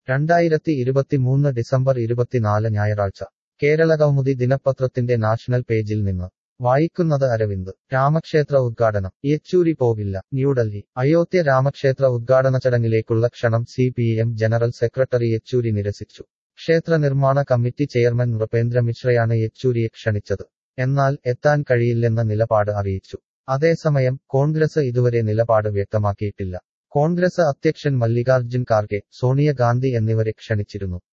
രണ്ടായിരത്തി ഇരുപത്തിമൂന്ന് ഡിസംബർ ഇരുപത്തിനാല് ഞായറാഴ്ച കേരള കൗമുദി ദിനപത്രത്തിന്റെ നാഷണൽ പേജിൽ നിന്ന് വായിക്കുന്നത് അരവിന്ദ് രാമക്ഷേത്ര ഉദ്ഘാടനം യെച്ചൂരി പോകില്ല ന്യൂഡൽഹി അയോധ്യ രാമക്ഷേത്ര ഉദ്ഘാടന ചടങ്ങിലേക്കുള്ള ക്ഷണം C P M general secretary Yechury നിരസിച്ചു ക്ഷേത്ര നിർമ്മാണ കമ്മിറ്റി ചെയർമാൻ നൃപേന്ദ്ര മിശ്രയാണ് യെച്ചൂരിയെ ക്ഷണിച്ചത് എന്നാൽ എത്താൻ കഴിയില്ലെന്ന നിലപാട് അറിയിച്ചു അതേസമയം കോൺഗ്രസ് ഇതുവരെ നിലപാട് വ്യക്തമാക്കിയിട്ടില്ല കോൺഗ്രസ് അധ്യക്ഷൻ മല്ലികാർജ്ജുൻ ഖാർഗെ സോണിയ ഗാന്ധി എന്നിവരെ ക്ഷണിച്ചിരുന്നു